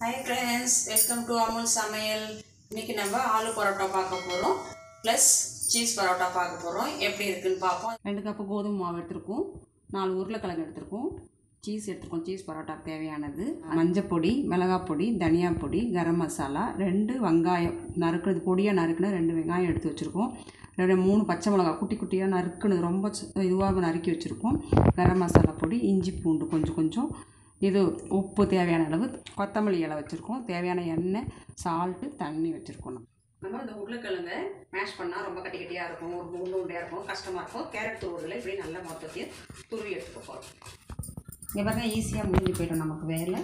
hi friends welcome to Amul Samayal இன்னைக்கு நம்ம ஆலு பரோட்டா பார்க்க போகிறோம் ப்ளஸ் சீஸ் பரோட்டா பார்க்க போகிறோம் எப்படி இருக்குன்னு பார்ப்போம் ரெண்டு கப்பு கோதுமை மாவு எடுத்திருக்கோம் நாலு உருளைக்கிழங்கு எடுத்திருக்கோம் சீஸ் எடுத்துருக்கோம் சீஸ் பரோட்டாக்கு தேவையானது மஞ்சப்பொடி மிளகாய் பொடி தனியா பொடி கரம் மசாலா ரெண்டு வெங்காயம் நறுக்குனது பொடியாக நறுக்குன ரெண்டு வெங்காயம் எடுத்து வச்சுருக்கோம் ரெண்டு மூணு பச்சை மிளகாய் குட்டி குட்டியாக நறுக்குனது ரொம்ப இதுவாக நறுக்கி வச்சுருக்கோம் கரம் மசாலா பொடி இஞ்சி பூண்டு கொஞ்சம் கொஞ்சம் இது உப்பு தேவையான அளவு கொத்தமல்லி இலை வச்சுருக்கோம் தேவையான எண்ணெய் சால்ட்டு தண்ணி வச்சுருக்கோம் நம்ம நம்ம இந்த உருளைக்கிழங்கை மேஷ் பண்ணால் ரொம்ப கட்டி கட்டியாக இருக்கும் ஒரு உருண்டை உண்டையாக இருக்கும் கஷ்டமாக இருக்கும் கேரட் துருவதில் இப்படி நல்லா மொத்தத்தையும் துருவி எடுத்துக்க போகிறோம் இங்கே பாருங்க ஈஸியாக முடிஞ்சு போயிடும் நமக்கு வேலை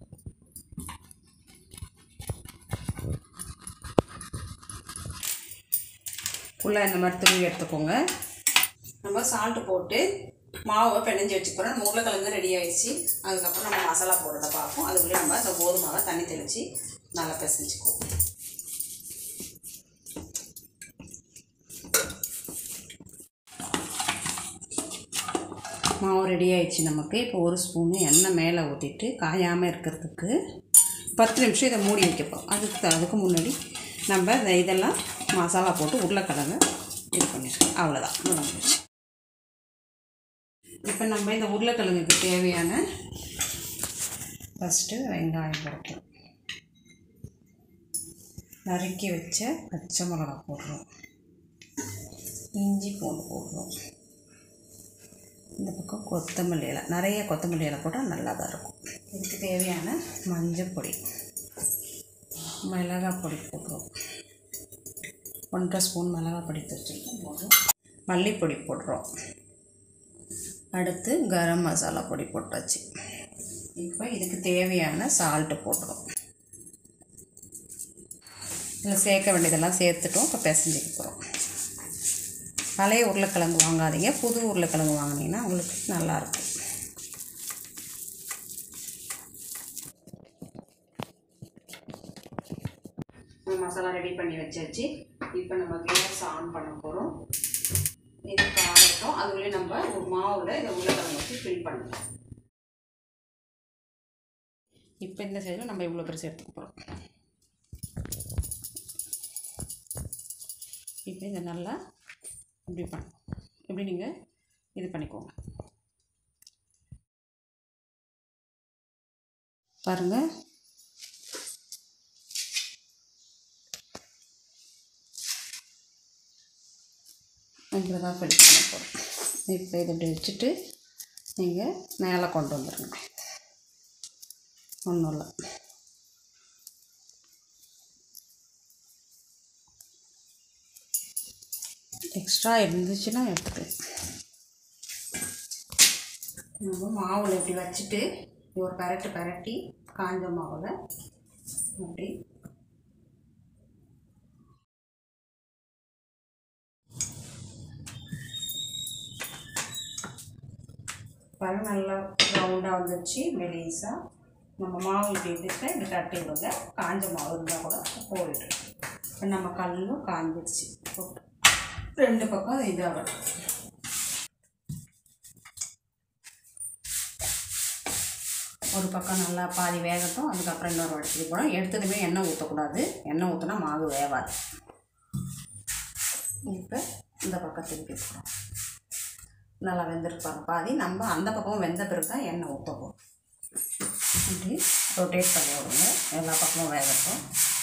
ஃபுல்லாக இந்த மாதிரி துருவி எடுத்துக்கோங்க நம்ம சால்ட்டு போட்டு மாவை பிணைஞ்சு வச்சுக்கிறோம் நம்ம உருளைக்கிழங்கு ரெடி ஆயிடுச்சு அதுக்கப்புறம் நம்ம மசாலா போடுறத பார்ப்போம் அதுக்குள்ளே நம்ம இந்த கோதுமாவை தண்ணி தெளித்து நல்லா பிசைஞ்சுக்குவோம் மாவு ரெடி ஆயிடுச்சு நமக்கு இப்போ ஒரு ஸ்பூனு எண்ணெய் மேலே ஊற்றிட்டு காயாமல் இருக்கிறதுக்கு பத்து நிமிஷம் இதை மூடி வைக்கப்போம் அதுக்கு அதுக்கு முன்னாடி நம்ம இந்த இதெல்லாம் மசாலா போட்டு உருளைக்கிழங்கு இது பண்ணிடுறோம் அவ்வளோதான் முடிஞ்சிருச்சு இப்போ நம்ம இந்த உருளைக்கிழங்குக்கு தேவையான ஃபஸ்ட்டு வெங்காயம் போடுறோம் நறுக்கி வச்ச பச்சை மிளகா போடுறோம் இஞ்சி பூண்டு போடுறோம் இந்த பக்கம் கொத்தமல்லி இலை நிறைய கொத்தமல்லி இலை போட்டால் நல்லா தான் இருக்கும் இதுக்கு தேவையான மஞ்சள் பொடி மிளகாய் பொடி போடுறோம் ஒன்றரை ஸ்பூன் மிளகாய் பொடி வச்சுருக்கோம் போடுறோம் மல்லிப்பொடி போடுறோம் அடுத்து கரம் மசாலா பொடி போட்டாச்சு இப்போ இதுக்கு தேவையான சால்ட்டு போடுறோம் இதில் சேர்க்க வேண்டியதெல்லாம் சேர்த்துட்டோம் இப்போ பிசைஞ்சிக்க போகிறோம் பழைய உருளைக்கிழங்கு வாங்காதீங்க புது உருளைக்கிழங்கு வாங்கினீங்கன்னா உங்களுக்கு நல்லாயிருக்கும் மசாலா ரெடி பண்ணி வச்சாச்சு இப்போ நம்ம கேஸ் ஆன் பண்ண போகிறோம் இது காரட்டும் அதுக்குள்ளே நம்ம ஒரு மாவில் இந்த உருளைக்கிழங்கு வச்சு ஃபில் பண்ணலாம் இப்போ இந்த சைடில் நம்ம இவ்வளோ பெருசு எடுத்துக்க போகிறோம் இப்போ இதை நல்லா இப்படி பண்ண இப்படி நீங்கள் இது பண்ணிக்கோங்க பாருங்கள் இப்படி தான் ஃபில் பண்ண போகிறோம் இப்போ இதை இப்படி வச்சுட்டு நீங்கள் மேலே கொண்டு வந்துடுங்க ஒன்றும் இல்லை எக்ஸ்ட்ரா இருந்துச்சுன்னா எடுத்துக்கலாம் நம்ம மாவில் இப்படி வச்சுட்டு ஒரு பரட்டு பரட்டி காஞ்ச மாவில் அப்படி பழ நல்லா ரவுண்டாக வந்துச்சு மெலிசாக நம்ம மாவு இப்படி எடுத்து இப்படி தட்டி விடுங்க காஞ்ச மாவு இருந்தால் கூட போயிட்டு இப்போ நம்ம கல்லும் காஞ்சிடுச்சு போட்டு ரெண்டு பக்கம் இதாகட்டும் ஒரு பக்கம் நல்லா பாதி வேகட்டும் அதுக்கப்புறம் இன்னொரு இடத்துக்கு போடும் எடுத்ததுமே எண்ணெய் ஊற்றக்கூடாது எண்ணெய் ஊற்றினா மாவு வேகாது இப்போ இந்த பக்கம் திருப்பி போகிறோம் நல்லா வெந்திருப்பாங்க பாதி நம்ம அந்த பக்கம் வெந்த பிறகு தான் எண்ணெய் ஊற்ற போகிறோம் அப்படி ரொட்டேட் பண்ணி விடுங்க எல்லா பக்கமும் வேகட்டும்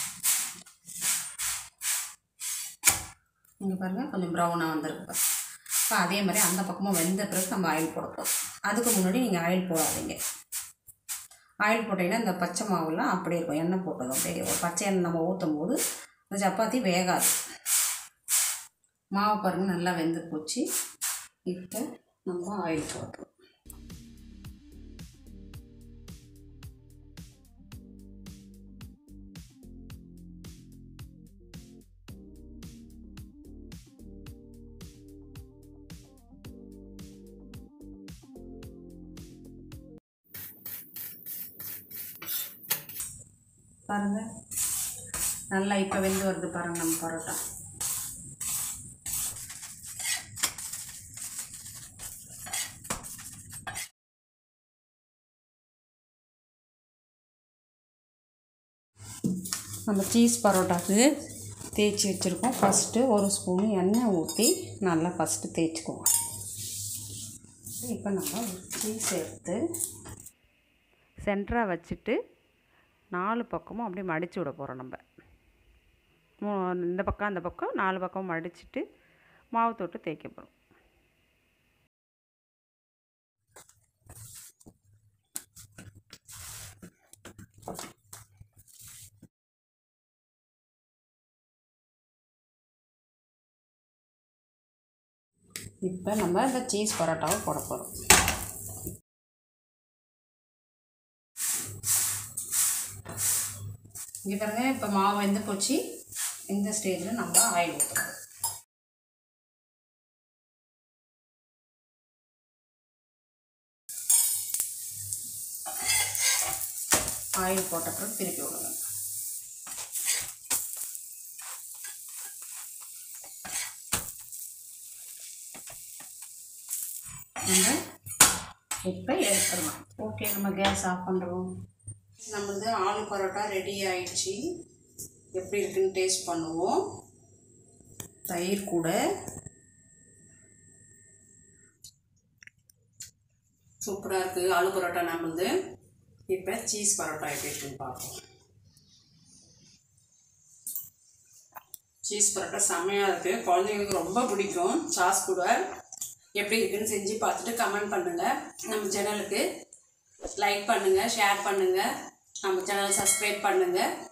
இங்கே பாருங்கள் கொஞ்சம் ப்ரௌனாக வந்திருக்கு இப்போ அதே மாதிரி அந்த பக்கமும் வெந்த பிறகு நம்ம ஆயில் போடப்போம் அதுக்கு முன்னாடி நீங்கள் ஆயில் போடாதீங்க ஆயில் போட்டிங்கன்னா இந்த பச்சை மாவுலாம் அப்படியே இருக்கும் எண்ணெய் போட்டதும் அப்படியே ஒரு பச்சை எண்ணெய் நம்ம ஊற்றும் போது இந்த சப்பாத்தி வேகாது மாவு பாருங்கள் நல்லா வெந்து போச்சு இப்போ நம்ம ஆயில் போடுறோம் பாருங்கள் நல்லா இப்போ வெந்து வருது பாருங்கள் நம்ம பரோட்டா நம்ம சீஸ் பரோட்டாக்கு தேய்ச்சி வச்சுருக்கோம் ஃபஸ்ட்டு ஒரு ஸ்பூன் எண்ணெய் ஊற்றி நல்லா ஃபஸ்ட்டு தேய்ச்சிக்குவோம் இப்போ நம்ம சீஸ் எடுத்து சென்டராக வச்சுட்டு நாலு பக்கமும் அப்படியே மடித்து விட போகிறோம் நம்ம மூ- இந்த பக்கம் அந்த பக்கம் நாலு பக்கம் மடிச்சிட்டு மாவு தொட்டு தேய்க்க போகிறோம் இப்போ நம்ம இந்த சீஸ் பரோட்டாவை போட போகிறோம் இங்கே பாருங்க இப்போ மாவு வெந்து போச்சு இந்த ஸ்டேஜில் நம்ம ஆயில் ஊற்றுறோம் ஆயில் போட்டப்புறம் திருப்பி விடுங்க நம்ம இப்போ எடுத்துடலாம் ஓகே நம்ம கேஸ் ஆஃப் பண்ணுறோம் நம்மளது ஆலு பரோட்டா ரெடி ஆயிடுச்சு எப்படி இருக்குன்னு டேஸ்ட் பண்ணுவோம் தயிர் கூட சூப்பராக இருக்குது ஆலு பரோட்டா நம்மளது இப்போ சீஸ் பரோட்டா எப்படி இருக்குன்னு பார்ப்போம் சீஸ் பரோட்டா செம்மையாக இருக்குது குழந்தைங்களுக்கு ரொம்ப பிடிக்கும் சாஸ் கூட எப்படி இருக்குன்னு செஞ்சு பார்த்துட்டு கமெண்ட் பண்ணுங்கள் நம்ம சேனலுக்கு லைக் பண்ணுங்கள் ஷேர் பண்ணுங்கள் நம்ம சேனலை சப்ஸ்கிரைப் பண்ணுங்கள்